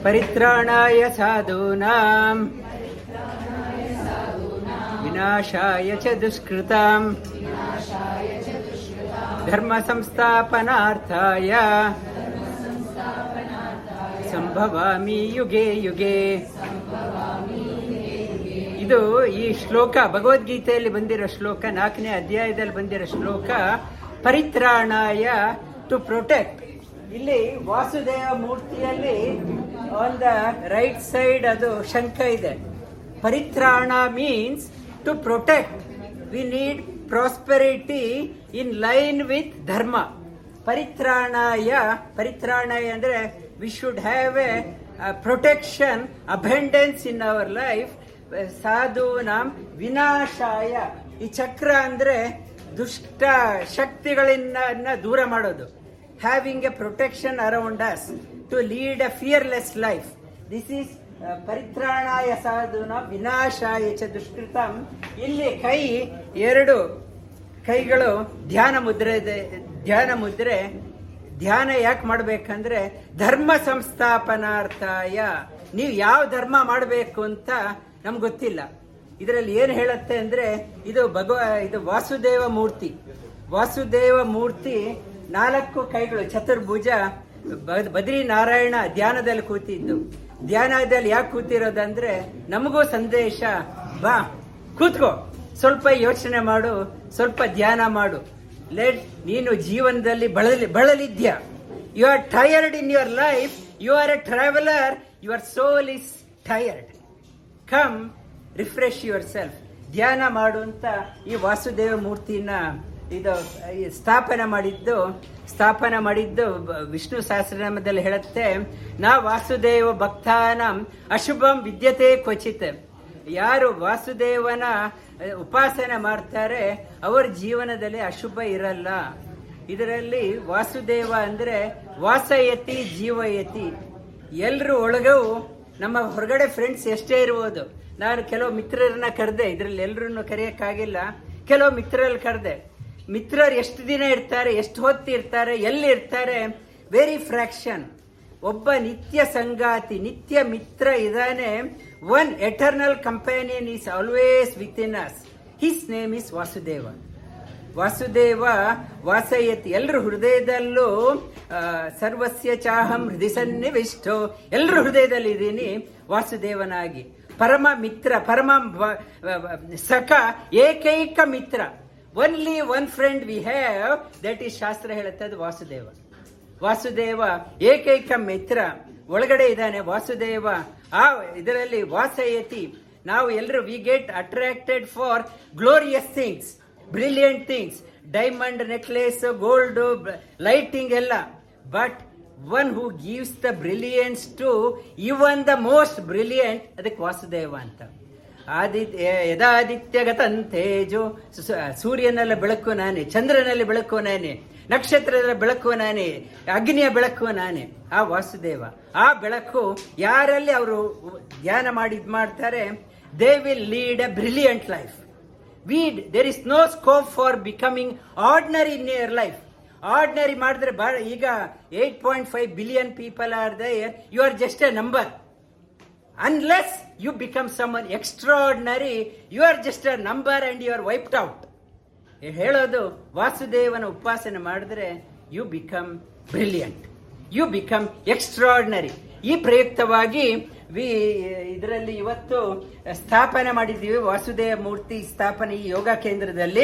ಪರಿತ್ರಾಣಾಯ ಸಾಧೂನಾಂ ವಿನಾಶಾಯ ಚ ದುಷ್ಕೃತಾಂ ಧರ್ಮ ಸಂಸ್ಥಾಪನಾರ್ಥಾಯ ಸಂಭವಾಮಿ ಯುಗೆ ಯುಗೆ ಇದು ಈ ಶ್ಲೋಕ ಭಗವದ್ಗೀತೆಯಲ್ಲಿ ಬಂದಿರೋ ಶ್ಲೋಕ ನಾಲ್ಕನೇ ಅಧ್ಯಾಯದಲ್ಲಿ ಬಂದಿರೋ ಶ್ಲೋಕ ಪರಿತ್ರಾಣಾಯ ಟು ಪ್ರೊಟೆಕ್ಟ್ ಇಲ್ಲಿ ವಾಸುದೇವ ಮೂರ್ತಿಯಲ್ಲಿ ಆನ್ ದ ರೈಟ್ ಸೈಡ್ ಅದು ಶಂಖ ಇದೆ ಪರಿತ್ರಾಣ means to protect we need prosperity in line with dharma ಪರಿತ್ರಾಣಾಯ ಪರಿತ್ರಾಣಾಯ ಅಂದ್ರೆ we should have a protection abundance in our life ಸಾಧು ನಾಮ್ ವಿನಾಶಾಯ ಈ ಚಕ್ರ ಅಂದ್ರೆ ದುಷ್ಟ ಶಕ್ತಿಗಳಿಂದ ದೂರ ಮಾಡೋದು having a protection around us to lead a fearless life this is ಪರಿತ್ರಾಣಾಯ ಸಾಧುನ ವಿನಾಶಾಯ ಚ ದುಷ್ಕೃತಂ ಇಲ್ಲಿ ಕೈ ಎರಡು ಕೈಗಳು ಧ್ಯಾನ ಮುದ್ರೆ ಇದೆ ಧ್ಯಾನ ಮುದ್ರೆ ಧ್ಯಾನ ಯಾಕೆ ಮಾಡ್ಬೇಕಂದ್ರೆ ಧರ್ಮ ಸಂಸ್ಥಾಪನಾರ್ಥಾಯ ನೀವು ಯಾವ ಧರ್ಮ ಮಾಡಬೇಕು ಅಂತ ನಮ್ಗೆ ಗೊತ್ತಿಲ್ಲ ಇದರಲ್ಲಿ ಏನು ಹೇಳುತ್ತೆ ಅಂದ್ರೆ ಇದು ಭಗವ ಇದು ವಾಸುದೇವ ಮೂರ್ತಿ ವಾಸುದೇವ ಮೂರ್ತಿ ನಾಲ್ಕು ಕೈಗಳು ಚತುರ್ಭುಜ ಬ- ಬದ್ರಿ ನಾರಾಯಣ ಧ್ಯಾನದಲ್ಲಿ ಕೂತಿದ್ದು ಧ್ಯಾನದಲ್ಲಿ ಯಾಕೆ ಕೂತಿರೋದಂದ್ರೆ ನಮಗೂ ಸಂದೇಶ ಬಾ ಕೂತ್ಕೋ ಸ್ವಲ್ಪ ಯೋಚನೆ ಮಾಡು ಸ್ವಲ್ಪ ಧ್ಯಾನ ಮಾಡು ಲೆಟ್ ನೀನು ಜೀವನದಲ್ಲಿ ಬಳಲಿ ಬಳಲಿದ್ಯಾ you are tired in your life you are a traveller your soul is tired come refresh yourself ಧ್ಯಾನ ಮಾಡು ಅಂತ ಈ ವಾಸುದೇವ ಮೂರ್ತಿನ ಇದು ಈ ಸ್ಥಾಪನೆ ಮಾಡಿದ್ದು ಸ್ಥಾಪನೆ ಮಾಡಿದ್ದು ಬ- ವಿಷ್ಣು ಸಹಸ್ರನಾಮದಲ್ಲಿ ಹೇಳುತ್ತೆ ನಾ ವಾಸುದೇವ ಭಕ್ತಾನಂ ಅಶುಭಂ ವಿದ್ಯತೆ ಕ್ವಚಿತ್ ಯಾರು ವಾಸುದೇವನ ಅಹ್, ಉಪಾಸನೆ ಮಾಡ್ತಾರೆ ಅವರ ಜೀವನದಲ್ಲಿ ಅಶುಭ ಇರಲ್ಲ ಇದರಲ್ಲಿ ವಾಸುದೇವ ಅಂದ್ರೆ ವಾಸಯತಿ ಜೀವಯತಿ ಎಲ್ರು ಒಳಗೂ ನಮ್ಮ ಹೊರಗಡೆ ಫ್ರೆಂಡ್ಸ್ ಎಷ್ಟೇ ಇರ್ಬೋದು ನಾನು ಕೆಲವು ಮಿತ್ರರನ್ನ ಕರೆದೆ ಇದರಲ್ಲಿ ಎಲ್ಲರನ್ನು ಕರೆಯಕ್ಕಾಗಿಲ್ಲ ಕೆಲವು ಮಿತ್ರರಲ್ಲಿ ಕರೆದೆ ಮಿತ್ರರು ಎಷ್ಟು ದಿನ ಇರ್ತಾರೆ ಎಷ್ಟು ಹೊತ್ತು ಇರ್ತಾರೆ ಎಲ್ಲಿ ಇರ್ತಾರೆ ವೆರಿ ಫ್ರಾಕ್ಷನ್ ಒಬ್ಬ ನಿತ್ಯ ಸಂಗಾತಿ ನಿತ್ಯ ಮಿತ್ರ ಇದಾನೆ one eternal companion is always within us his name is Vasudeva Vasudeva ವಾಸಯತಿ ಎಲ್ಲರ ಹೃದಯದಲ್ಲೂ ಆ, ಸರ್ವಸ್ಯ ಚಾಹಂ ಹೃದಯ ಸನ್ನಿವಿಷ್ಟೋ ಎಲ್ಲರ ಹೃದಯದಲ್ಲಿ ಇದ್ದೀನಿ ವಾಸುದೇವನಾಗಿ ಪರಮ ಮಿತ್ರ ಪರಮ ವ- ವ- ಸಖ ಏಕೈಕ ಮಿತ್ರ only one friend we have that is ಶಾಸ್ತ್ರ ಹೇಳುತ್ತೆ ಅದು ವಾಸುದೇವ ವಾಸುದೇವ ಏಕೈಕ ಮಿತ್ರ ಒಳಗಡೆ ಇದ್ದಾನೆ ವಾಸುದೇವ ಆ ಇದರಲ್ಲಿ ವಾಸಯತಿ ನಾವು ಎಲ್ಲರೂ we get attracted for glorious things brilliant things diamond necklace gold lighting ಎಲ್ಲ but one who gives the brilliance to even the most brilliant ಅದಕ್ಕೆ ವಾಸುದೇವ ಅಂತ ಆದಿತ್ಯ ಯದಾದಿತ್ಯಗತಂತೇಜು ಸು- ಸೂರ್ಯನಲ್ಲಿ ಬೆಳಕು ನಾನೇ ಚಂದ್ರನಲ್ಲಿ ಬೆಳಕು ನಾನೇ ನಕ್ಷತ್ರದ ಬೆಳಕು ನಾನೇ ಅಗ್ನಿಯ ಬೆಳಕು ನಾನೇ ಆ ವಾಸುದೇವ ಆ ಬೆಳಕು ಯಾರಲ್ಲಿ ಅವರು ಧ್ಯಾನ ಮಾಡಿ ಇದ್ ಮಾಡ್ತಾರೆ they will lead a brilliant life ವೀಡ್ there is no scope for becoming ordinary in your life ordinary ಮಾಡಿದ್ರೆ ಬಹಳ ಈಗ eight point five billion people are there you are just a number unless you become someone extraordinary you are just a number and you are wiped out ಹೇಳೋದು ವಾಸುದೇವನ ಉಪಾಸನೆ ಮಾಡಿದ್ರೆ you become brilliant you become extraordinary ಈ ಪ್ರಯುಕ್ತವಾಗಿ V ಇದರಲ್ಲಿ ಇವತ್ತು ಸ್ಥಾಪನೆ ಮಾಡಿದ್ದೀವಿ ವಾಸುದೇವ ಮೂರ್ತಿ ಸ್ಥಾಪನೆ ಈ ಯೋಗ ಕೇಂದ್ರದಲ್ಲಿ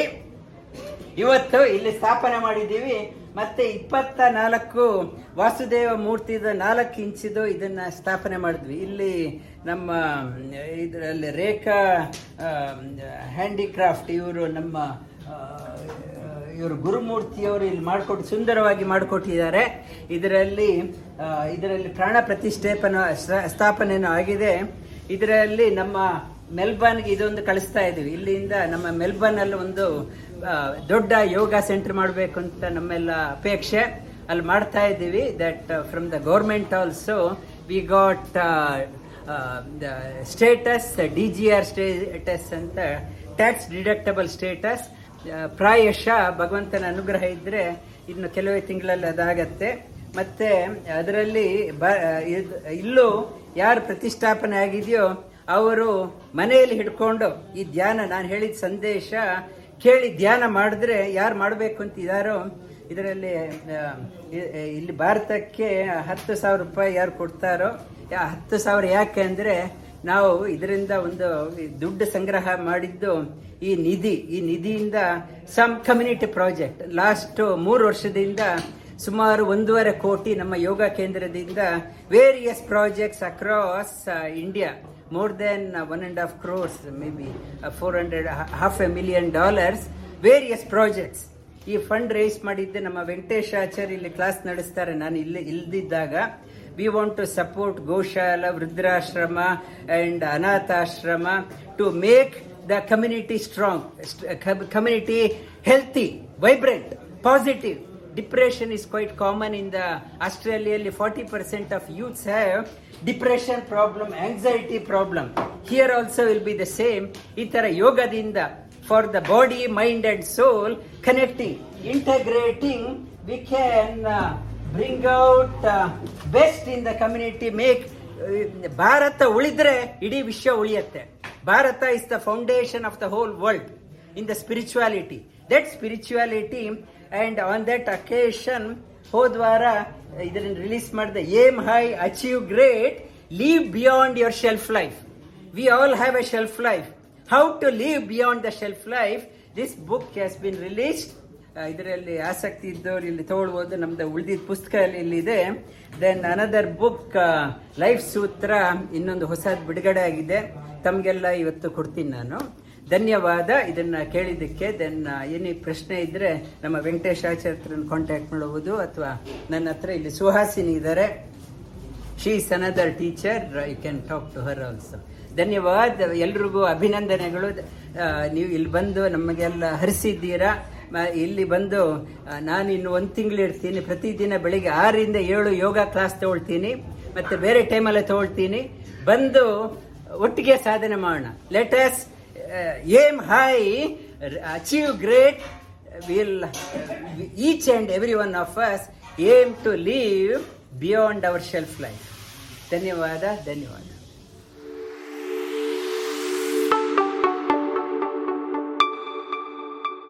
ಇವತ್ತು ಇಲ್ಲಿ ಸ್ಥಾಪನೆ ಮಾಡಿದ್ದೀವಿ ಮತ್ತೆ ಇಪ್ಪತ್ತ ನಾಲ್ಕು ವಾಸುದೇವ ಮೂರ್ತಿದ ನಾಲ್ಕು ಇಂಚಿದು ಇದನ್ನ ಸ್ಥಾಪನೆ ಮಾಡಿದ್ವಿ ಇಲ್ಲಿ ನಮ್ಮ ಇದರಲ್ಲಿ ರೇಖಾ ಹ್ಯಾಂಡಿಕ್ರಾಫ್ಟ್ ಇವರು ನಮ್ಮ ಇವರು ಗುರುಮೂರ್ತಿಯವರು ಇಲ್ಲಿ ಮಾಡಿಕೊಟ್ಟು ಸುಂದರವಾಗಿ ಮಾಡಿಕೊಟ್ಟಿದ್ದಾರೆ ಇದರಲ್ಲಿ ಆ, ಇದರಲ್ಲಿ ಪ್ರಾಣ ಪ್ರತಿಷ್ಠಾಪನ ಸ್ಥಾಪನೆನೂ ಆಗಿದೆ ಇದರಲ್ಲಿ ನಮ್ಮ ಮೆಲ್ಬರ್ನ್ಗೆ ಇದೊಂದು ಕಳಿಸ್ತಾ ಇದೀವಿ ಇಲ್ಲಿಂದ ನಮ್ಮ ಮೆಲ್ಬರ್ನ್ ಅಲ್ಲಿ ಒಂದು ಆ, ದೊಡ್ಡ ಯೋಗ ಸೆಂಟರ್ ಮಾಡಬೇಕು ಅಂತ ನಮ್ಮೆಲ್ಲ ಅಪೇಕ್ಷೆ ಅಲ್ಲಿ ಮಾಡ್ತಾ ಇದ್ದೀವಿ that from the government also we got status D G R status ಅಂತ ಟ್ಯಾಕ್ಸ್ ಡಿಡಕ್ಟಬಲ್ ಸ್ಟೇಟಸ್ ಪ್ರಾಯಶಃ ಭಗವಂತನ ಅನುಗ್ರಹ ಇದ್ರೆ ಇನ್ನು ಕೆಲವೇ ತಿಂಗಳಲ್ಲಿ ಅದಾಗತ್ತೆ ಮತ್ತೆ ಅದರಲ್ಲಿ ಬ ಇದ್- ಇಲ್ಲೂ ಯಾರು ಪ್ರತಿಷ್ಠಾಪನೆ ಆಗಿದೆಯೋ ಅವರು ಮನೆಯಲ್ಲಿ ಹಿಡ್ಕೊಂಡು ಈ ಧ್ಯಾನ ನಾನು ಹೇಳಿದ ಸಂದೇಶ ಕೇಳಿ ಧ್ಯಾನ ಮಾಡಿದ್ರೆ ಯಾರು ಮಾಡಬೇಕು ಅಂತ ಇದಾರೋ ಇದರಲ್ಲಿ ಆ, ಇ- ಇಲ್ಲಿ ಭಾರತಕ್ಕೆ ಹತ್ತು ಸಾವಿರ ರೂಪಾಯಿ ಯಾರು ಕೊಡ್ತಾರೋ ಯಾ- ಹತ್ತು ಸಾವಿರ ಯಾಕೆ ಅಂದ್ರೆ ನಾವು ಇದರಿಂದ ಒಂದು ದುಡ್ಡು ಸಂಗ್ರಹ ಮಾಡಿದ್ದು ಈ ನಿಧಿ ಈ ನಿಧಿಯಿಂದ ಸಮ್ ಕಮ್ಯುನಿಟಿ ಪ್ರಾಜೆಕ್ಟ್ ಲಾಸ್ಟ್ ಮೂರು ವರ್ಷದಿಂದ ಸುಮಾರು ಒಂದೂವರೆ ಕೋಟಿ ನಮ್ಮ ಯೋಗ ಕೇಂದ್ರದಿಂದ various projects across India more than one and half crores maybe four hundred half a million dollars various projects ಈ ಫಂಡ್ ರೇಸ್ ಮಾಡಿದ್ದೆ ನಮ್ಮ ವೆಂಕಟೇಶ್ ಆಚಾರ್ಯ ಇಲ್ಲಿ ಕ್ಲಾಸ್ ನಡೆಸ್ತಾರೆ ನಾನು ಇಲ್ಲಿ ಇಲ್ದಿದ್ದಾಗ we want to support goshala vriddhashrama and anathashrama to make the community strong community healthy vibrant positive depression is quite common in the ಆಸ್ಟ್ರೇಲಿಯಲ್ಲಿ forty percent of youths have depression problem anxiety problem here also will be the same ಈ ತರ ಯೋಗದಿಂದ for the body mind and soul connecting integrating we can bring out best in the community make Bharat ಉಳಿದ್ರೆ ಇಡೀ ವಿಶ್ವ ಉಳಿಯುತ್ತೆ Bharat is the foundation of the whole world in the spirituality that spirituality and on that occasion ಹೋದ್ವಾರ ಇದನ್ನ release ಮಾಡಿದೆ aim high achieve great live beyond your shelf life we all have a shelf life how to live beyond the shelf life this book has been released ಇದರಲ್ಲಿ ಆಸಕ್ತಿ ಇದ್ದವರು ಇಲ್ಲಿ ತಗೊಳ್ಬೋದು ನಮ್ದು ಉಳಿದಿದ್ದ ಪುಸ್ತಕ ಇಲ್ಲಿ ಇದೆ ದೆನ್ ಅನದರ್ ಬುಕ್ ಲೈಫ್ ಸೂತ್ರ ಇನ್ನೊಂದು ಹೊಸದು ಬಿಡುಗಡೆ ಆಗಿದೆ ತಮಗೆಲ್ಲ ಇವತ್ತು ಕೊಡ್ತೀನಿ ನಾನು ಧನ್ಯವಾದ ಇದನ್ನ ಕೇಳಿದ್ದಕ್ಕೆ ದೆನ್ ಏನೇ ಪ್ರಶ್ನೆ ಇದ್ರೆ ನಮ್ಮ ವೆಂಕಟೇಶ್ ಆಚಾರ್ಯರನ್ನು ಕಾಂಟ್ಯಾಕ್ಟ್ ಮಾಡಬಹುದು ಅಥವಾ ನನ್ನ ಹತ್ರ ಇಲ್ಲಿ ಸುಹಾಸಿನಿ ಇದ್ದಾರೆ she is another teacher you can talk to her also ಧನ್ಯವಾದ ಎಲ್ರಿಗೂ ಅಭಿನಂದನೆಗಳು ಆ, ನೀವು ಇಲ್ಲಿ ಬಂದು ನಮಗೆಲ್ಲ ಹರಿಸಿದ್ದೀರಾ ಮ- ಇಲ್ಲಿ ಬಂದು ಆ, ನಾನು ಇನ್ನು ಒಂದು ತಿಂಗಳು ಇರ್ತೀನಿ ಪ್ರತಿದಿನ ಬೆಳಿಗ್ಗೆ ಆರರಿಂದ ಏಳು ಯೋಗ ಕ್ಲಾಸ್ ತಗೊಳ್ತೀನಿ ಮತ್ತೆ ಬೇರೆ ಟೈಮಲ್ಲೇ ತಗೊಳ್ತೀನಿ ಬಂದು ಒಟ್ಟಿಗೆ ಸಾಧನೆ ಮಾಡೋಣ let's aim high achieve great will each and every one of us aim to live beyond our shelf life ಧನ್ಯವಾದ ಧನ್ಯವಾದ